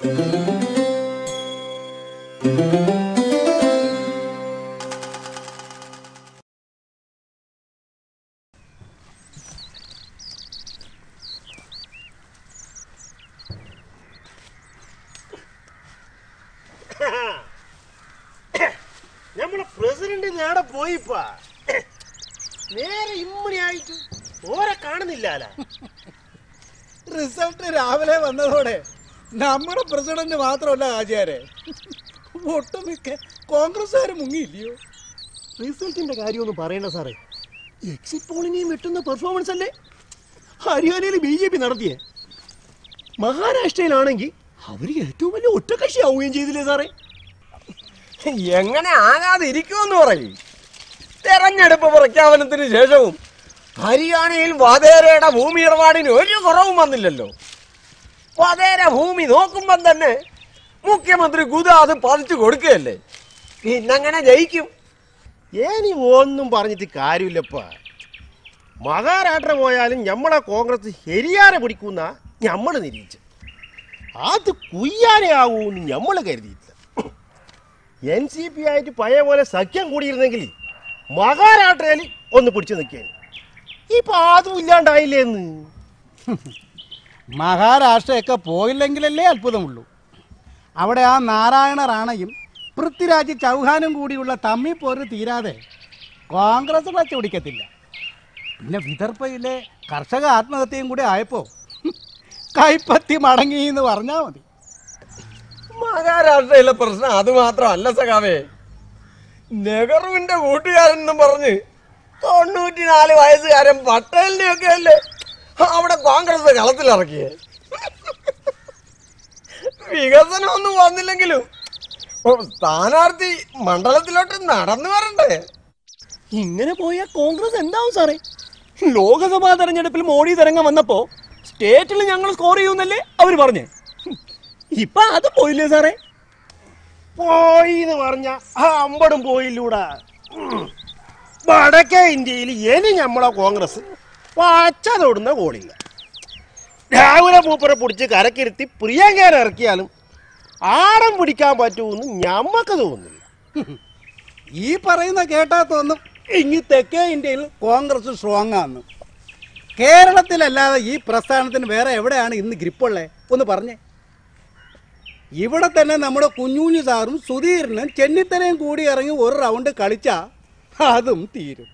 നമ്മളെ പ്രസിഡന്റ് നേടെ പോയിപ്പാ നേരെ ഇമ്മണി ആയിട്ട് ഓരെ കാണുന്നില്ല റിസൾട്ട് രാവിലെ വന്നതോടെ നമ്മുടെ പ്രസിഡന്റ് മാത്രമല്ല ആചാരെ ഒട്ടുമിക്ക കോൺഗ്രസ്സുകാർ മുങ്ങിയില്ലയോ റിസൾട്ടിന്റെ കാര്യമൊന്നും പറയണ്ട സാറേ എക്സിറ്റ് പോളിനെയും വെട്ടുന്ന പെർഫോമൻസ് അല്ലേ ഹരിയാനയിൽ ബി ജെ പി നടത്തിയേ മഹാരാഷ്ട്രയിലാണെങ്കിൽ അവര് ഏറ്റവും വലിയ ഒറ്റക്കക്ഷി ആവുകയും ചെയ്തില്ലേ സാറേ എങ്ങനെ ആകാതിരിക്കുമെന്ന് പറയും തെരഞ്ഞെടുപ്പ് പ്രഖ്യാപനത്തിന് ശേഷവും ഹരിയാനയിൽ വധേരയുടെ ഭൂമി ഇടപാടിന് ഒരു കുറവും വന്നില്ലല്ലോ വധേര ഭൂമി നോക്കുമ്പം തന്നെ മുഖ്യമന്ത്രി ഗുദ അത് പതിച്ചു കൊടുക്കുകയല്ലേ പിന്നെങ്ങനെ ജയിക്കും ഏനി ഒന്നും പറഞ്ഞിട്ട് കാര്യമില്ലപ്പ മഹാരാഷ്ട്ര പോയാലും ഞമ്മളെ കോൺഗ്രസ് ഹരിയാനെ പിടിക്കുന്ന ഞമ്മള് നിരീക്ഷിച്ചു അത് കുയ്യാനെ ആവൂന്ന് ഞമ്മള് കരുതിയില്ല എൻ സി പി ആയിട്ട് പഴയ പോലെ സഖ്യം കൂടിയിരുന്നെങ്കിൽ മഹാരാഷ്ട്രയിൽ ഒന്ന് പിടിച്ചു നിൽക്കാൻ ഇപ്പൊ അതും ഇല്ലാണ്ടായില്ലേന്ന് മഹാരാഷ്ട്രയൊക്കെ പോയില്ലെങ്കിലല്ലേ അത്ഭുതമുള്ളൂ അവിടെ ആ നാരായണ റാണയും പൃഥ്വിരാജ് ചൗഹാനും കൂടിയുള്ള തമ്മിപ്പോര് തീരാതെ കോൺഗ്രസ് ക്ലച്ച് പിടിക്കത്തില്ല പിന്നെ വിദർഭയിലെ കർഷക ആത്മഹത്യയും കൂടി ആയപ്പോ കൈപ്പത്തി മടങ്ങി എന്ന് പറഞ്ഞാൽ മതി മഹാരാഷ്ട്രയിലെ പ്രശ്നം അത് മാത്രമല്ല സഖാവേ നെഹ്റുവിന്റെ കൂട്ടുകാരൻ എന്നും പറഞ്ഞ് തൊണ്ണൂറ്റിനാല് വയസ്സുകാരൻ പട്ടേലിനെയൊക്കെ അല്ലേ അവിടെ കോൺഗ്രസ് കളത്തിലിറക്കിയേ വികസനമൊന്നും വന്നില്ലെങ്കിലും ഓ, സ്ഥാനാർത്ഥി മണ്ഡലത്തിലോട്ട് നടന്നു വരണ്ടേ ഇങ്ങനെ പോയ കോൺഗ്രസ് എന്താവും സാറേ ലോകസഭാ തെരഞ്ഞെടുപ്പിൽ മോഡി തരംഗം വന്നപ്പോ സ്റ്റേറ്റിൽ ഞങ്ങൾ സ്കോർ ചെയ്യുന്നല്ലേ അവര് പറഞ്ഞേ ഇപ്പൊ അത് പോയില്ലേ സാറേ പോയി എന്ന് പറഞ്ഞ ആ അമ്പടും പോയില്ലൂടാ ഉം. വടക്കേ ഇന്ത്യയിൽ ഇനി നമ്മളെ കോൺഗ്രസ് പച്ച തൊടുന്ന കോളില്ല രാവിലെ മൂപ്പരെ പിടിച്ച് കരക്കിരുത്തി പ്രിയങ്കേനെ ഇറക്കിയാലും ആടം പിടിക്കാൻ പറ്റുമെന്ന് ഞമ്മക്ക് തോന്നുന്നില്ല ഈ പറയുന്ന കേട്ടാ തോന്നും ഇങ്ങി തെക്കേ ഇന്ത്യയിൽ കോൺഗ്രസ് സ്ട്രോങ് ആണ് കേരളത്തിലല്ലാതെ ഈ പ്രസ്ഥാനത്തിന് വേറെ എവിടെയാണ് ഇന്ന് ഗ്രിപ്പുള്ളത് ഒന്ന് പറഞ്ഞേ ഇവിടെ തന്നെ നമ്മുടെ കുഞ്ഞുഞ്ഞു സാറും സുധീരനും ചെന്നിത്തലയും കൂടി ഇറങ്ങി ഒരു റൗണ്ട് കളിച്ചാ അതും തീരും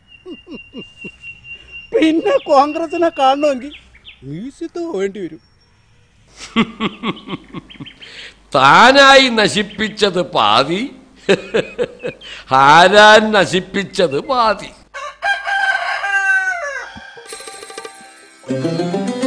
പിന്നെ കോൺഗ്രസിനെ കാണണമെങ്കിൽ മ്യൂസിയത്ത് വേണ്ടി വരും താനായി നശിപ്പിച്ചത് പാതി ആരാൻ നശിപ്പിച്ചത് പാതി